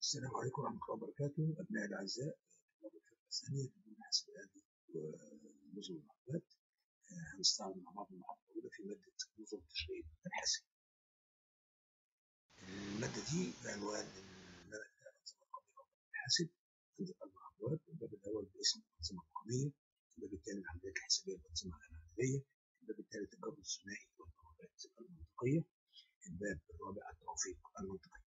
السلام عليكم ورحمة الله وبركاته أبنائي الأعزاء طلاب الفرقة الثانية في الحاسب الآلي ونظم المعلومات هنستعمل مع بعض المحاضرة الأولى في مادة نظم تشغيل الحاسب المادة دي بعنوان الملك الأنظمة الرقمية الحاسب عندي أربع أبواب الباب الأول باسم الأنظمة الرقمية الباب الثاني العمليات الحسابية والأنظمة العملية الباب الثالث الجبر الثنائي والبوابات المنطقية الباب الرابع التوفيق المنطقي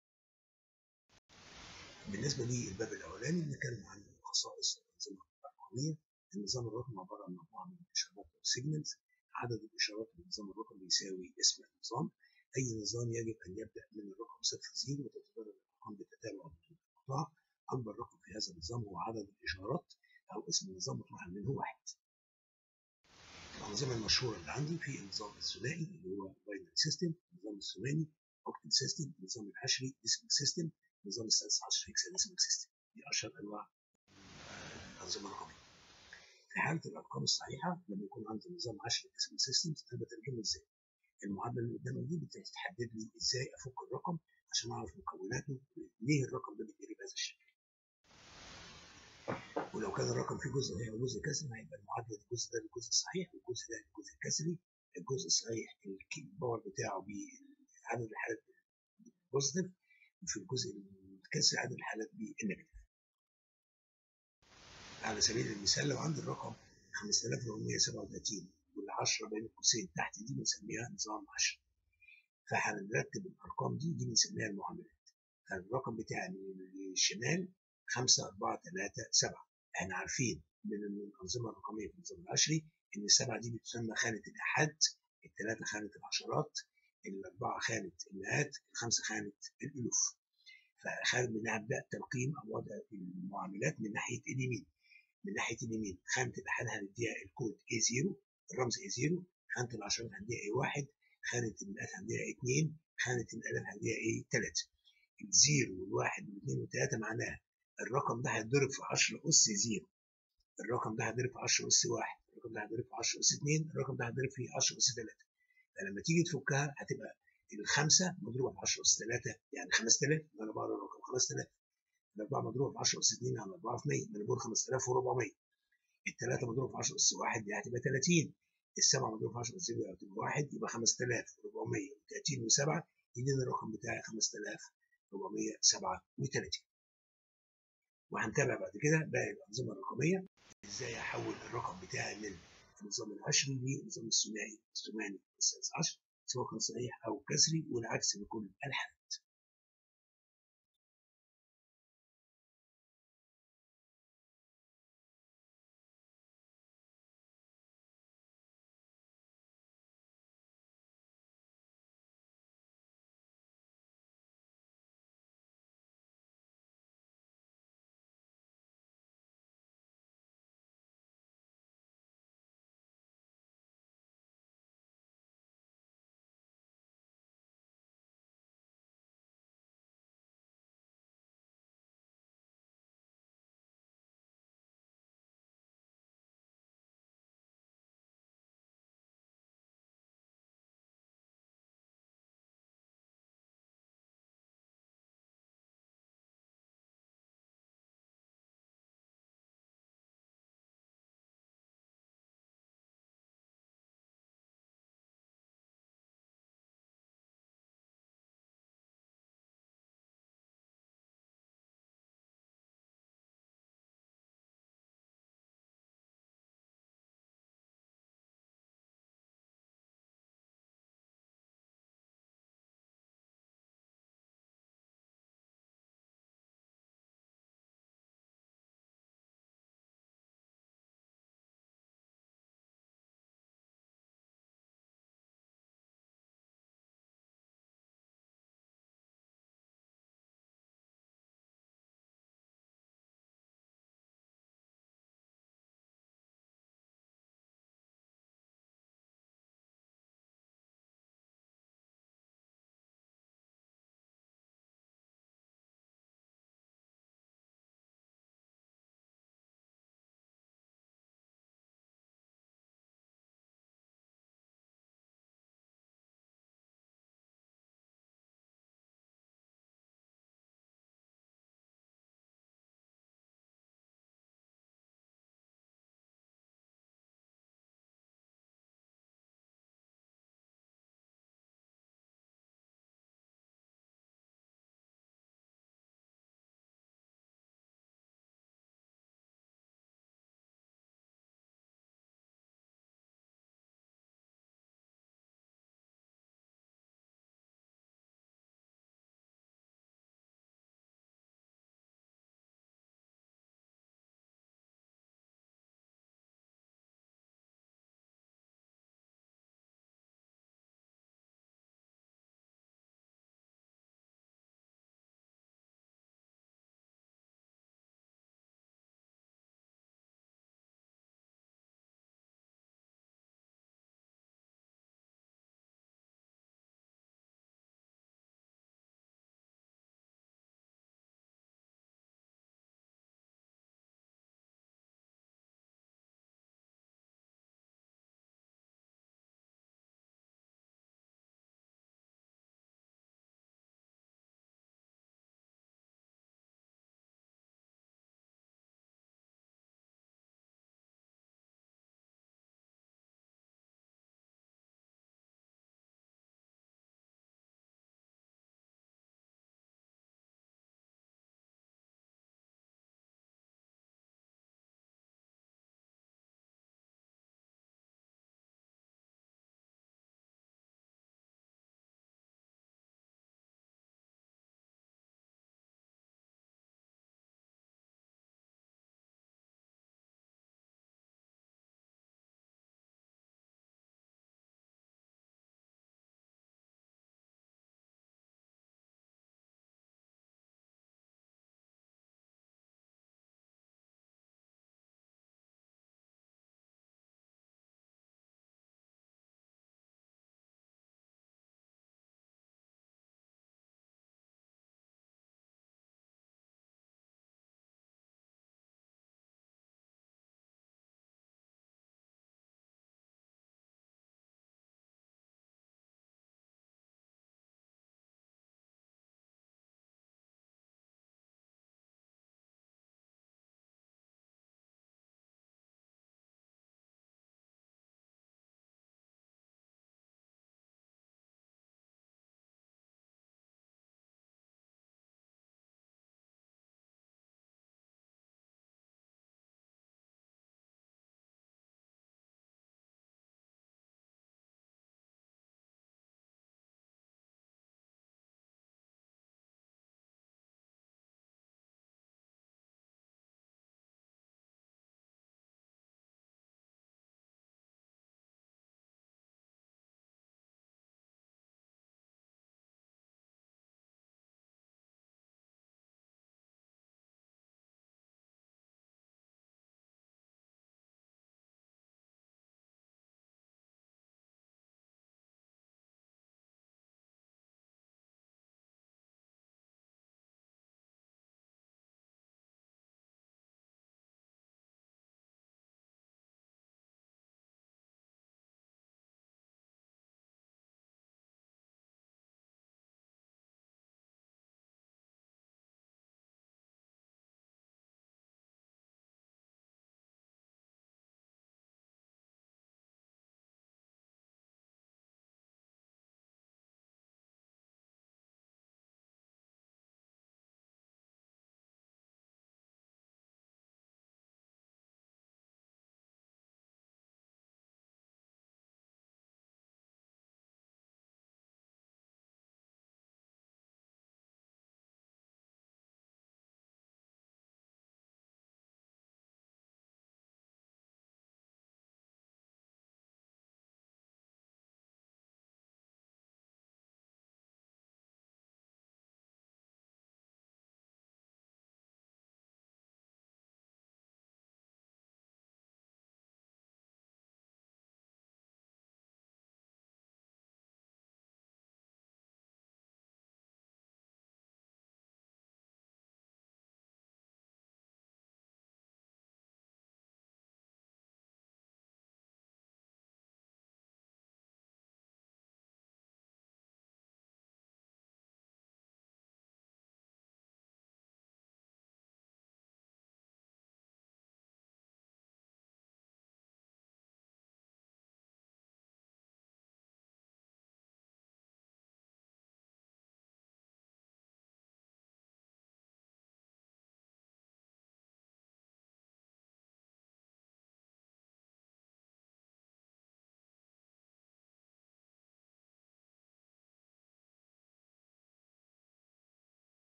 بالنسبه للباب الاولاني بنتكلم عن خصائص الانظمه الرقميه النظام الرقمي عباره عن مجموعه من الاشارات والسيجنالز عدد الاشارات في النظام الرقمي يساوي اسم النظام اي نظام يجب ان يبدا من الرقم صفر زيرو وتتدرج الارقام بتتابع بدون انقطاع اكبر رقم في هذا النظام هو عدد الاشارات او اسم النظام مطلوب منه واحد الانظمه المشهوره اللي عندي في النظام الثنائي اللي هو باينري سيستم النظام الثماني اوكتل سيستم النظام العشري ديسمال سيستم نظام السادس عشر هيكساديسمال سيستم دي اشهر انواع الانظمه الرقميه في حاله الارقام الصحيحه لما يكون عندي نظام 10 ديسمال سيستمز انا بترجمه ازاي المعادله اللي قدامك دي بتحدد لي ازاي افك الرقم عشان اعرف مكوناته ليه الرقم ده بيتقري بهذا الشكل ولو كان الرقم فيه جزء هي وجزء كسري هيبقى المعادله الجزء ده الجزء الصحيح والجزء ده الجزء الكسري الجزء الصحيح الباور بتاعه بعدد الحالات البوزيتيف وفي الجزء الكسري عدد الحالات بالنيجاتيف. على سبيل المثال لو عندي الرقم 5437 وال 10 بين قوسين تحت دي بنسميها نظام 10 فهنرتب الارقام دي دي بنسميها المعاملات فالرقم بتاعي من الشمال 5 4 3 7 احنا عارفين من الانظمه الرقميه في النظام العشري ان السبعه دي بتسمى خانه الاحاد الثلاثه خانه العشرات الأربعة خانة المئات الخمسة خانة الألوف فنبدأ ترقيم أو وضع المعاملات من ناحية اليمين من ناحية اليمين خانة الأحاد هنديها الكود A0 الرمز A0 خانة العشرات هنديها A1 خانة المئات هنديها A2 خانة الآلاف هنديها A3 الزيرو والواحد والاثنين والثلاثة معناها الرقم ده هيتضرب في 10 أس 0 الرقم ده هيتضرب في 10 أس 1 الرقم ده هيتضرب في 10 أس 2 الرقم ده هيتضرب في 10 أس 3 فلما تيجي تفكها هتبقى الخمسه مضروبه في 10 اس 3 يعني 5000 انا بقرا الرقم 5000 الاربعه مضروبه في 10 اس 2 يعني 4 في 100 انا بقول 5400 الثلاثه مضروبه في 10 اس 1 دي هتبقى 30 السبعه مضروبه في 10 اس 0 هتبقى 1 يبقى 5430 و7 يدينا الرقم بتاعي 5437 وهنتابع بعد كده باقي الانظمه الرقميه ازاي احول الرقم بتاعي من النظام العشري للنظام الثنائي الثماني السادس عشر سواء كان صحيح او كسري والعكس بكل الحالات